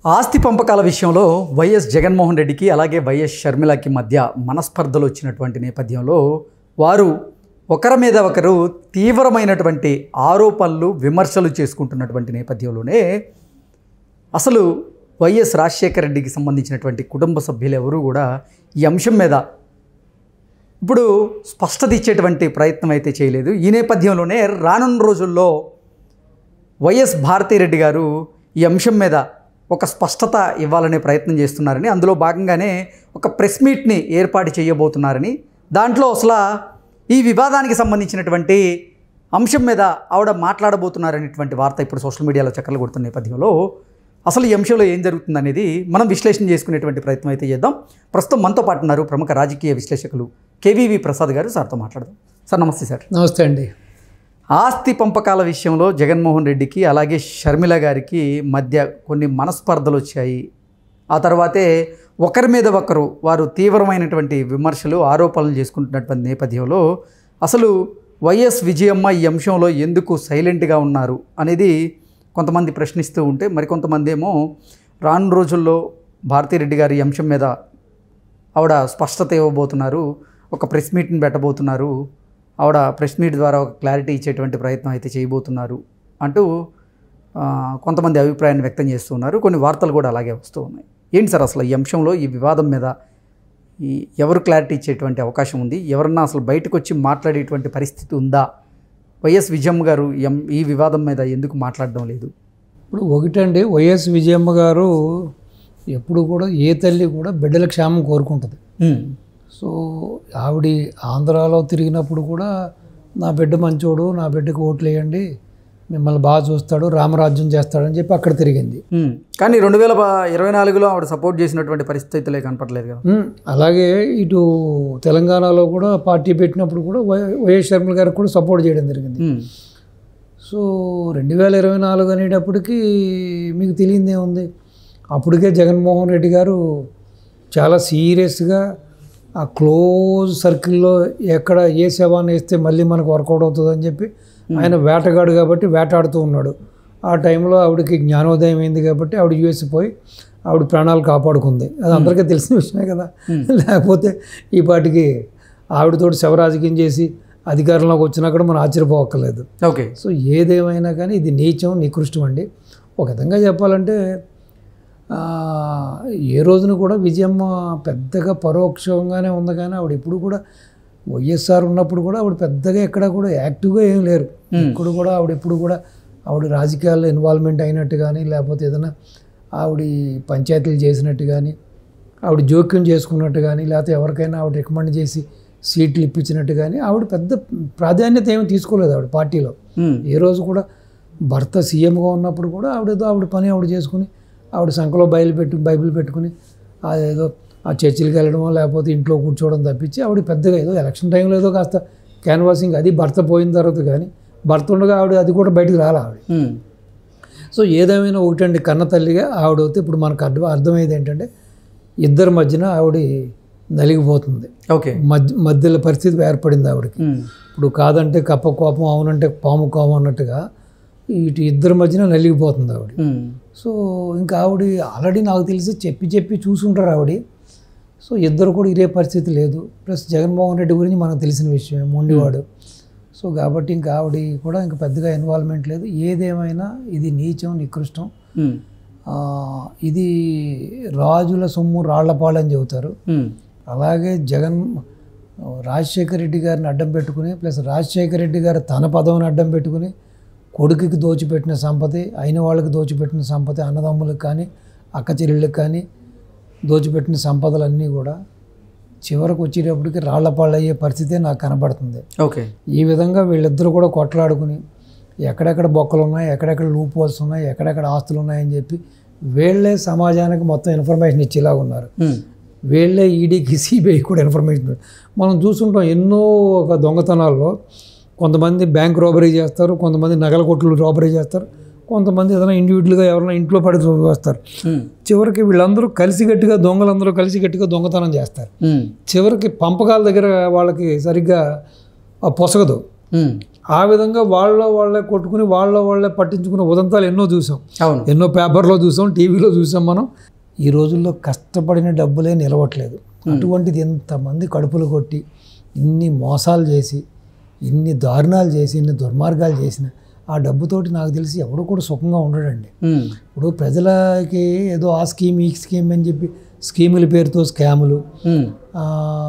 ఆస్తి పంపకాల విషయంలో వైఎస్ జగన్మోహన్ రెడ్డికి అలాగే వైఎస్ షర్మిలకి మధ్య మనస్పర్ధలు వచ్చినటువంటి నేపథ్యంలో వారు ఒకరి మీద ఒకరు తీవ్రమైనటువంటి ఆరోపణలు విమర్శలు చేసుకుంటున్నటువంటి నేపథ్యంలోనే అసలు వైఎస్ రాజశేఖర రెడ్డికి సంబంధించినటువంటి కుటుంబ సభ్యులు ఎవరూ కూడా ఈ అంశం మీద ఇప్పుడు స్పష్టత ఇచ్చేటువంటి ప్రయత్నం అయితే చేయలేదు ఈ నేపథ్యంలోనే రానున్న రోజుల్లో వైఎస్ భారతిరెడ్డి గారు ఈ అంశం మీద ఒక స్పష్టత ఇవ్వాలనే ప్రయత్నం చేస్తున్నారని అందులో భాగంగానే ఒక ప్రెస్ మీట్ని ఏర్పాటు చేయబోతున్నారని దాంట్లో అసలు ఈ వివాదానికి సంబంధించినటువంటి అంశం మీద ఆవిడ మాట్లాడబోతున్నారనేటువంటి వార్త ఇప్పుడు సోషల్ మీడియాలో చక్కర్లు కొడుతున్న నేపథ్యంలో అసలు ఈ అంశంలో ఏం జరుగుతుందనేది మనం విశ్లేషణ చేసుకునేటువంటి ప్రయత్నం అయితే చేద్దాం ప్రస్తుతం మనతో పాటు ఉన్నారు ప్రముఖ రాజకీయ విశ్లేషకులు కేవీవి ప్రసాద్ గారు సార్తో మాట్లాడదాం సార్ నమస్తే సార్ నమస్తే అండి ఆస్తి పంపకాల విషయంలో జగన్మోహన్ రెడ్డికి అలాగే షర్మిల గారికి మధ్య కొన్ని మనస్పర్ధలు వచ్చాయి ఆ తర్వాతే ఒకరి మీద ఒకరు వారు తీవ్రమైనటువంటి విమర్శలు ఆరోపణలు చేసుకుంటున్నటువంటి నేపథ్యంలో అసలు వైఎస్ విజయమ్మ ఈ అంశంలో ఎందుకు సైలెంట్గా ఉన్నారు అనేది కొంతమంది ప్రశ్నిస్తూ ఉంటే మరికొంతమంది ఏమో రాను రోజుల్లో భారతిరెడ్డి గారి ఈ అంశం మీద ఆవిడ స్పష్టత ఇవ్వబోతున్నారు ఒక ప్రెస్ మీట్ని పెట్టబోతున్నారు ఆవిడ ప్రెస్ మీట్ ద్వారా ఒక క్లారిటీ ఇచ్చేటువంటి ప్రయత్నం అయితే చేయబోతున్నారు అంటూ ఆ, కొంతమంది అభిప్రాయాన్ని వ్యక్తం చేస్తూ ఉన్నారు కొన్ని వార్తలు కూడా అలాగే వస్తూ ఉన్నాయి ఏంటి సార్ అసలు ఈ అంశంలో ఈ వివాదం మీద ఈ ఎవరు క్లారిటీ ఇచ్చేటువంటి అవకాశం ఉంది ఎవరన్నా అసలు బయటకు వచ్చి మాట్లాడేటువంటి పరిస్థితి ఉందా వైఎస్ విజయమ్మ గారు ఈ అం- ఈ వివాదం మీద ఎందుకు మాట్లాడడం లేదు ఇప్పుడు ఒకటండి వైఎస్ విజయమ్మ గారు ఎప్పుడు కూడా ఏ తల్లి కూడా బిడ్డల క్షేమం కోరుకుంటుంది సో ఆవిడ ఆంధ్రాలో తిరిగినప్పుడు కూడా నా బిడ్డ మంచోడు నా బిడ్డకు ఓట్లు వేయండి మిమ్మల్ని బాగా చూస్తాడు రామరాజ్యం చేస్తాడని చెప్పి అక్కడ తిరిగింది ఉమ్. కానీ రెండు వేల ఇరవై నాలుగులో ఆవిడ సపోర్ట్ చేసినటువంటి పరిస్థితులే కనపడలేదు కదా ఉమ్, అలాగే ఇటు తెలంగాణలో కూడా పార్టీ పెట్టినప్పుడు కూడా వై వైఎస్ శర్మల గారికి కూడా సపోర్ట్ చేయడం జరిగింది ఉమ్. సో రెండు వేల ఇరవై నాలుగు అనేటప్పటికి మీకు తెలియందే ఉంది అప్పటికే జగన్మోహన్ రెడ్డి గారు చాలా సీరియస్గా ఆ క్లోజ్ సర్కిల్లో ఎక్కడ ఏ శవాన్ని వేస్తే మళ్ళీ మనకు వర్కౌట్ అవుతుందని చెప్పి ఆయన వేటగాడు కాబట్టి వేటాడుతూ ఉన్నాడు ఆ టైంలో ఆవిడకి జ్ఞానోదయం అయింది కాబట్టి ఆవిడ యూఎస్ పోయి ఆవిడ ప్రాణాలు కాపాడుకుంది అది అందరికీ తెలిసిన విషయమే కదా లేకపోతే ఈ పాటికి ఆవిడతోటి శవరాజకీయం చేసి అధికారంలోకి వచ్చినా కూడా మనం ఆశ్చర్యపోవక్కర్లేదు ఓకే సో ఏదేమైనా కానీ ఇది నీచం నికృష్టం అండి ఒక విధంగా చెప్పాలంటే ఆ, ఏ రోజున కూడా విజయమ్మ పెద్దగా పరోక్షంగానే ఉంది కానీ ఆవిడ ఎప్పుడు కూడా వైఎస్ఆర్ ఉన్నప్పుడు కూడా ఆవిడ పెద్దగా ఎక్కడ కూడా యాక్టివ్గా ఏం లేరు ఇప్పుడు కూడా ఆవిడ ఎప్పుడు కూడా ఆవిడ రాజకీయాల్లో ఇన్వాల్వ్మెంట్ అయినట్టు కానీ లేకపోతే ఏదైనా ఆవిడ పంచాయతీలు చేసినట్టు కానీ ఆవిడ జోక్యం చేసుకున్నట్టు కానీ లేకపోతే ఎవరికైనా ఆవిడ రికమెండ్ చేసి సీట్లు ఇప్పించినట్టు కానీ ఆవిడ పెద్ద ప్రాధాన్యత ఏమి తీసుకోలేదు ఆవిడ పార్టీలో ఉమ్. ఏ రోజు కూడా భర్త సీఎంగా ఉన్నప్పుడు కూడా ఆవిడేదో ఆవిడ పని ఆవిడ చేసుకుని ఆవిడ సంఖలో బయలు పెట్టు బైబిల్ పెట్టుకుని అదేదో ఆ చర్చిలకు వెళ్ళడమో లేకపోతే ఇంట్లో కూర్చోవడం తప్పించి ఆవిడ పెద్దగా ఏదో ఎలక్షన్ టైంలో ఏదో కాస్త క్యాన్వాసింగ్ అది భర్త పోయిన తర్వాత కానీ భర్త ఉండగా ఆవిడ అది కూడా బయటకు రాలే ఆవిడ ఉమ్. సో ఏదేమైనా ఒకటండి కన్న తల్లిగా ఆవిడ అయితే ఇప్పుడు మనకు అర్థం అర్థమయ్యేది ఏంటంటే ఇద్దరి మధ్యన ఆవిడ నలిగిపోతుంది ఓకే మధ్య మధ్యలో పరిస్థితి ఏర్పడింది ఆవిడకి ఉమ్. ఇప్పుడు కాదంటే కప్ప కోపం అవునంటే పాము కోపం అన్నట్టుగా ఇటు ఇద్దరి మధ్యన నలిగిపోతుంది ఆవిడ ఉమ్. సో ఇంకా ఆవిడ ఆల్రెడీ నాకు తెలిసి చెప్పి చెప్పి చూసుంటారు ఆవిడ సో ఇద్దరు కూడా ఇదే పరిస్థితి లేదు ప్లస్ జగన్మోహన్ రెడ్డి గురించి మనకు తెలిసిన విషయం మొండివాడు సో కాబట్టి ఇంకా ఆవిడ కూడా ఇంకా పెద్దగా ఇన్వాల్వ్మెంట్ లేదు ఏదేమైనా ఇది నీచం నికృష్టం ఉమ్. ఆ, ఇది రాజుల సొమ్ము రాళ్లపాలని చెబుతారు ఉమ్. అలాగే జగన్ రాజశేఖర రెడ్డి గారిని అడ్డం పెట్టుకుని ప్లస్ రాజశేఖర రెడ్డి గారు తన పదవిని అడ్డం పెట్టుకుని కొడుకుకి దోచిపెట్టిన సంపత్తి అయిన వాళ్ళకి దోచిపెట్టిన సంపత్తి అన్నదమ్ములకు కానీ అక్క చెల్లెళ్ళకి కానీ దోచిపెట్టిన సంపదలన్నీ కూడా చివరకు వచ్చేటప్పటికి రాళ్లపాళ్ళు అయ్యే పరిస్థితే నాకు కనబడుతుంది ఓకే ఈ విధంగా వీళ్ళిద్దరూ కూడా కొట్లాడుకుని ఎక్కడెక్కడ బొక్కలు ఉన్నాయి ఎక్కడెక్కడ లూప్ హోల్స్ ఉన్నాయి ఎక్కడెక్కడ ఆస్తులు ఉన్నాయని చెప్పి వీళ్ళే సమాజానికి మొత్తం ఇన్ఫర్మేషన్ ఇచ్చేలాగా ఉన్నారు ఉమ్. వీళ్ళే ఈడీకి సిబిఐ కూడా ఇన్ఫర్మేషన్ ఇస్తారు. మనం చూస్తుంటాం ఎన్నో ఒక దొంగతనాల్లో కొంతమంది బ్యాంక్ రాబరీ చేస్తారు కొంతమంది నగల కొట్లు రాబరీ చేస్తారు కొంతమంది ఏదైనా ఇండివిజువల్గా ఎవరైనా ఇంట్లో పడి వేస్తారు ఉమ్. చివరికి వీళ్ళందరూ కలిసిగట్టిగా దొంగలందరూ కలిసిగట్టిగా దొంగతనం చేస్తారు ఉమ్. చివరికి పంపకాల దగ్గర వాళ్ళకి సరిగ్గా ఆ పొసగదు ఉమ్. ఆ విధంగా వాళ్ళ వాళ్ళే కొట్టుకుని వాళ్ళ వాళ్ళే పట్టించుకునే ఉదంతాలు ఎన్నో చూసాం అవును ఎన్నో పేపర్లో చూసాం టీవీలో చూసాం మనం ఈ రోజుల్లో కష్టపడిన డబ్బులే నిలవట్లేదు అటువంటిది ఎంతమంది కడుపులు కొట్టి ఇన్ని మోసాలు చేసి ఇన్ని దారుణాలు చేసి ఇన్ని దుర్మార్గాలు చేసిన ఆ డబ్బుతోటి నాకు తెలిసి ఎవడు కూడా సుఖంగా ఉండడండి ఉమ్, ఇప్పుడు ప్రజలకి ఏదో ఆ స్కీమ్ ఈ స్కీమ్ అని చెప్పి స్కీముల పేరుతో స్కాములు ఉమ్, ఆ,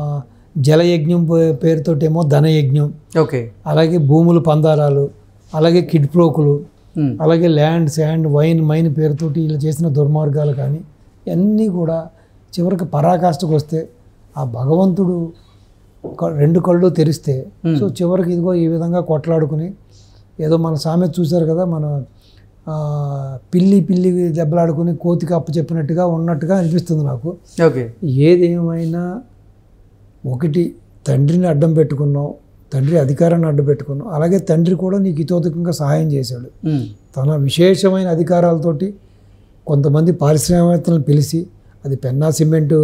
జలయజ్ఞం పే- పేరుతోటేమో ధనయజ్ఞం ఓకే అలాగే భూములు పందారాలు అలాగే కిడ్ ప్రోకులు ఉమ్, అలాగే ల్యాండ్ శాండ్ వైన్ మైన్ పేరుతోటి ఇలా చేసిన దుర్మార్గాలు కానీ ఇవన్నీ కూడా చివరికి పరాకాష్ఠకు వస్తే ఆ భగవంతుడు క- రెండు కళ్ళు తెరిస్తే సో చివరికి ఇదిగో ఈ విధంగా కొట్లాడుకుని ఏదో మన సామెత చూశారు కదా మన ఆ, పిల్లి పిల్లి దెబ్బలాడుకుని కోతికి అప్పు చెప్పినట్టుగా ఉన్నట్టుగా అనిపిస్తుంది నాకు ఓకే ఏదేమైనా ఒకటి తండ్రిని అడ్డం పెట్టుకున్నావు తండ్రి అధికారాన్ని అడ్డం పెట్టుకున్నావు అలాగే తండ్రి కూడా నీకు ఇతోధికంగా సహాయం చేశాడు ఉమ్, తన విశేషమైన అధికారాలతోటి కొంతమంది పారిశ్రామికవేత్తలను పిలిచి అది పెన్నా సిమెంట్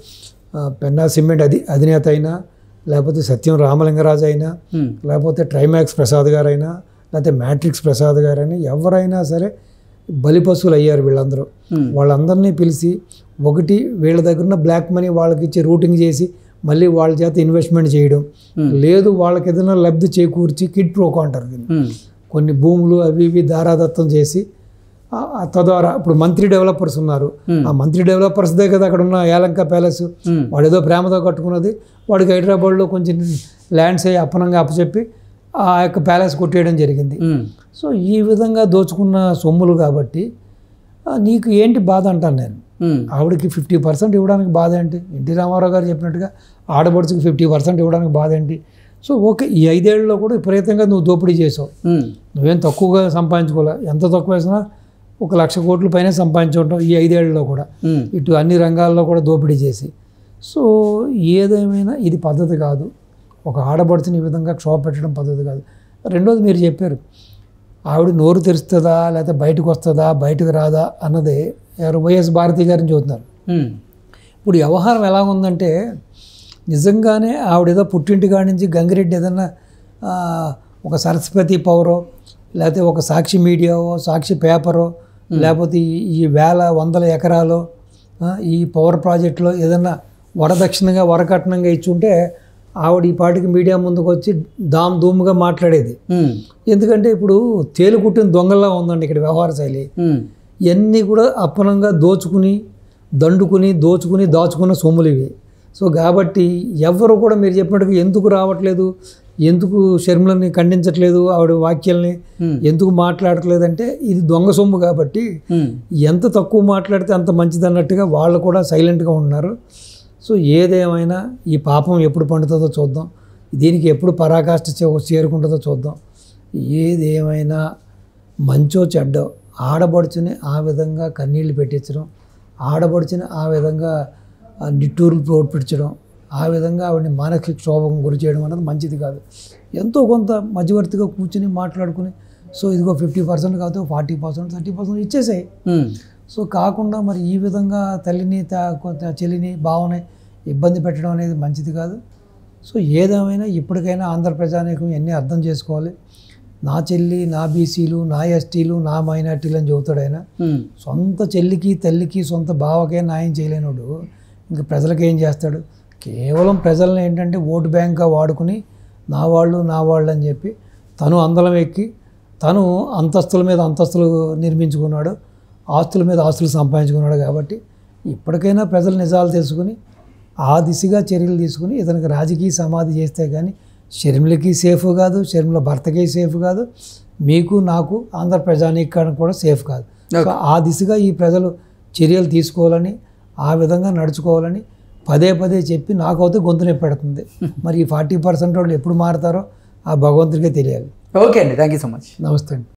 ఆ, పెన్నా సిమెంట్ అధి అధినేత అయినా లేకపోతే సత్యం రామలింగరాజు అయినా ఉమ్, లేకపోతే ట్రైమాక్స్ ప్రసాద్ గారైనా లేకపోతే మ్యాట్రిక్స్ ప్రసాద్ గారైనా ఎవరైనా సరే బలిపశువులు అయ్యారు వీళ్ళందరూ Hmm. వాళ్ళందరినీ పిలిచి ఒకటి వీళ్ళ దగ్గర ఉన్న బ్లాక్ మనీ వాళ్ళకి ఇచ్చి రూటింగ్ చేసి మళ్ళీ వాళ్ళ చేత ఇన్వెస్ట్మెంట్ చేయడం Hmm. లేదు వాళ్ళకి ఏదైనా లబ్ధి చేకూర్చి కిడ్ ప్రోకో అంటారు దీన్ని ఉమ్, కొన్ని భూములు అవి ఇవి దారాదత్తం చేసి ఆ- ఆ తద్వారా ఇప్పుడు మంత్రి డెవలపర్స్ ఉన్నారు Hmm. ఆ మంత్రి డెవలపర్స్దే కదా అక్కడ ఉన్న యాలంక ప్యాలెస్ ఉమ్, వాడు ఏదో ప్రేమతో కట్టుకున్నది వాడికి హైదరాబాద్లో కొంచెం ల్యాండ్స్ అయ్యి అప్పనంగా అప్పచెప్పి ఆ యొక్క ప్యాలెస్ కొట్టేయడం జరిగింది ఉమ్, సో ఈ విధంగా దోచుకున్న సొమ్ములు కాబట్టి ఆ, నీకు ఏంటి బాధ అంటాను నేను ఉమ్, ఆవిడకి ఫిఫ్టీ పర్సెంట్ ఇవ్వడానికి బాధ ఏంటి ఎన్టీ రామారావు గారు చెప్పినట్టుగా ఆడబడుచుకి ఫిఫ్టీ పర్సెంట్ ఇవ్వడానికి బాధ ఏంటి సో ఓకే ఈ ఐదేళ్లలో కూడా విపరీతంగా నువ్వు దోపిడీ చేసావు ఉమ్, నువ్వేం తక్కువగా సంపాదించుకోలే ఎంత తక్కువ వేసినా ఒక లక్ష కోట్ల పైన సంపాదించుకుంటాం ఈ ఐదేళ్లలో కూడా ఉమ్, ఇటు అన్ని రంగాల్లో కూడా దోపిడీ చేసి సో ఏదేమైనా ఇది పద్ధతి కాదు ఒక ఆడబడుచుని ఈ విధంగా క్షోభ పెట్టడం పద్ధతి కాదు రెండోది మీరు చెప్పారు ఆవిడ నోరు తెరుస్తుందా లేకపోతే బయటకు వస్తుందా బయటకు రాదా అన్నది ఎవరు వైఎస్ భారతి గారిని చూస్తున్నారు ఉమ్, ఇప్పుడు వ్యవహారం ఎలా ఉందంటే నిజంగానే ఆవిడేదో పుట్టింటి కాడి నుంచి గంగిరెడ్డి ఏదన్నా ఆ, ఒక సరస్వతి పవరో లేకపోతే ఒక సాక్షి మీడియావో సాక్షి పేపరో లేకపోతే ఈ- ఈ వేల వందల ఎకరాలు ఆ, ఈ పవర్ ప్రాజెక్టులో ఏదన్నా వరదక్షిణగా వరకట్నంగా ఇచ్చుంటే ఆవిడ ఈ పాటికి మీడియా ముందుకు వచ్చి దామ్ దూమ్గా మాట్లాడేది ఉమ్, ఎందుకంటే ఇప్పుడు తేలు కుట్టిన దొంగల్లా ఉందండి ఇక్కడ వ్యవహార శైలి ఉమ్, ఇవన్నీ కూడా అప్పనంగా దోచుకుని దండుకుని దోచుకుని దాచుకున్న సొమ్ములు ఇవి సో కాబట్టి ఎవరు కూడా మీరు చెప్పినట్టుగా ఎందుకు రావట్లేదు ఎందుకు షర్మిలని ఖండించట్లేదు ఆవిడ వాక్యాల్ని Hmm. ఎందుకు మాట్లాడట్లేదంటే ఇది దొంగ సొమ్ము కాబట్టి ఉమ్, ఎంత తక్కువ మాట్లాడితే అంత మంచిది అన్నట్టుగా వాళ్ళు కూడా సైలెంట్గా ఉన్నారు సో ఏదేమైనా ఈ పాపం ఎప్పుడు పండుతుందో చూద్దాం దీనికి ఎప్పుడు పరాకాష్ఠ చే- చేరుకుంటుందో చూద్దాం ఏదేమైనా మంచో చెడ్డో ఆడబడుచుని ఆ విధంగా కన్నీళ్లు పెట్టించడం ఆడబడుచుని ఆ విధంగా ఆ, నిట్టూరులు ప్రోడ్పించడం ఆ విధంగా ఆవిడని మానసిక క్షోభం గురి చేయడం అనేది మంచిది కాదు ఎంతో కొంత మధ్యవర్తిగా కూర్చుని మాట్లాడుకుని సో ఇదిగో ఫిఫ్టీ పర్సెంట్ కాదు ఫార్టీ పర్సెంట్ థర్టీ పర్సెంట్ ఇచ్చేసాయి ఉమ్, సో కాకుండా మరి ఈ విధంగా తల్లిని తా- కొంత చెల్లిని భావని ఇబ్బంది పెట్టడం అనేది మంచిది కాదు సో ఏదేమైనా ఇప్పటికైనా ఆంధ్ర ప్రజానీకం ఎన్ని అర్థం చేసుకోవాలి నా చెల్లి నా బీసీలు నా ఎస్టీలు నా మైనార్టీలు అని చెబుతాడు ఆయన ఉమ్, సొంత చెల్లికి తల్లికి సొంత బావకే న్యాయం చేయలేనోడు ఇంక ప్రజలకు ఏం చేస్తాడు కేవలం ప్రజలను ఏంటంటే ఓటు బ్యాంక్గా వాడుకుని నా వాళ్ళు నా వాళ్ళు అని చెప్పి తను అందలం ఎక్కి తను అంతస్తుల మీద అంతస్తులు నిర్మించుకున్నాడు ఆస్తుల మీద ఆస్తులు సంపాదించుకున్నాడు కాబట్టి ఇప్పటికైనా ప్రజలు నిజాలు తెలుసుకుని ఆ దిశగా చర్యలు తీసుకుని ఇతనికి రాజకీయ సమాధి చేస్తే కానీ షర్మిలకి సేఫ్ కాదు షర్మిల భర్తకి సేఫ్ కాదు మీకు నాకు ఆంధ్ర ప్రజానీకానికి కూడా సేఫ్ కాదు సో ఆ దిశగా ఈ ప్రజలు చర్యలు తీసుకోవాలని ఆ విధంగా నడుచుకోవాలని పదే పదే చెప్పి నాకైతే గొంతు నొప్పి పెడుతుంది మరి ఈ ఫార్టీ పర్సెంట్ వాళ్ళు ఎప్పుడు మారుతారో ఆ భగవంతుడికే తెలియాలి ఓకే అండి థ్యాంక్ యూ సో మచ్ నమస్తే అండి